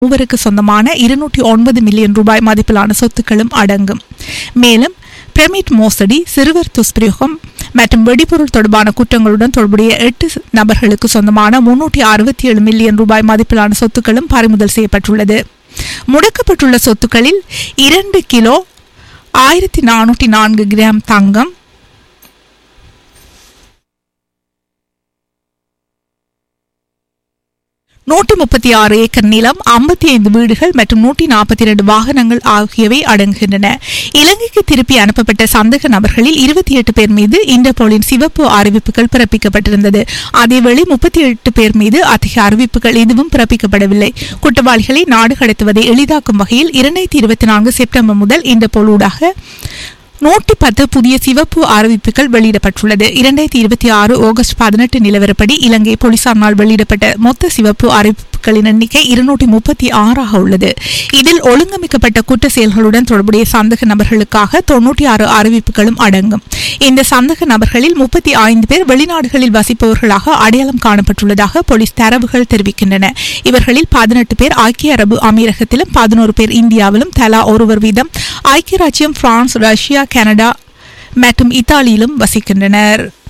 மூவருக்கு சொந்தமான இருநூற்றி ஒன்பது மில்லியன் ரூபாய் மதிப்பிலான சொத்துக்களும் அடங்கும் மேலும் பிரமிட் மோசடி சிறுவர் துஷ்பிரயோகம் மற்றும் வெடிபொருள் தொடர்பான குற்றங்களுடன் தொடர்புடைய எட்டு நபர்களுக்கு சொந்தமான முன்னூற்றி அறுபத்தி ஏழு மில்லியன் ரூபாய் மதிப்பிலான சொத்துக்களும் பறிமுதல் செய்யப்பட்டுள்ளது முடக்கப்பட்டுள்ள சொத்துக்களில் இரண்டு கிலோ ஆயிரத்தி நானூற்றி நான்கு கிராம் தங்கம் நூற்றி முப்பத்தி ஆறு ஏக்கர் நிலம் ஐம்பத்தி ஐந்து வீடுகள் மற்றும் நூற்றி நாற்பத்தி இரண்டு வாகனங்கள் ஆகியவை அடங்குகின்றன இலங்கைக்கு திருப்பி அனுப்பப்பட்ட சந்தேக நபர்களில் இருபத்தி எட்டு பேர் மீது இன்டர்போலின் சிவப்பு அறிவிப்புகள் பிறப்பிக்கப்பட்டிருந்தது அதேவேளை முப்பத்தி எட்டு பேர் மீது அதிக அறிவிப்புகள் எதுவும் பிறப்பிக்கப்படவில்லை குற்றவாளிகளை நாடு கடத்துவதை எளிதாக்கும் வகையில் இரண்டாயிரத்தி இருபத்தி நான்கு செப்டம்பர் முதல் இன்டர்போல் ஊடாக நூற்றி பத்து புதிய சிவப்பு அறிவிப்புகள் வெளியிடப்பட்டுள்ளது இரண்டாயிரத்தி இருபத்தி ஆறு ஆகஸ்ட் பதினெட்டு நிலவரப்படி இலங்கை போலீசாரினால் வெளியிடப்பட்ட மொத்த சிவப்பு அறிவிப்புகளின் எண்ணிக்கை இருநூற்றி முப்பத்தி ஆறாக உள்ளது இதில் ஒழுங்கமைக்கப்பட்ட குற்ற செயல்களுடன் தொடர்புடைய சந்தேக நபர்களுக்காக தொன்னூற்றி ஆறு அறிவிப்புகளும் அடங்கும் இந்த சந்தேக நபர்களில் முப்பத்தி ஐந்து பேர் வெளிநாடுகளில் வசிப்பவர்களாக அடையாளம் காணப்பட்டுள்ளதாக போலீஸ் தரவுகள் தெரிவிக்கின்றன இவர்களில் பதினெட்டு பேர் ஐக்கிய அரபு அமீரகத்திலும் பதினோரு பேர் இந்தியாவிலும் தலா ஒருவர் வீதம் ஐக்கிய ராஜ்யம் பிரான்ஸ் ரஷ்யா கனடா மற்றும் இத்தாலியிலும் வசிக்கின்றனர்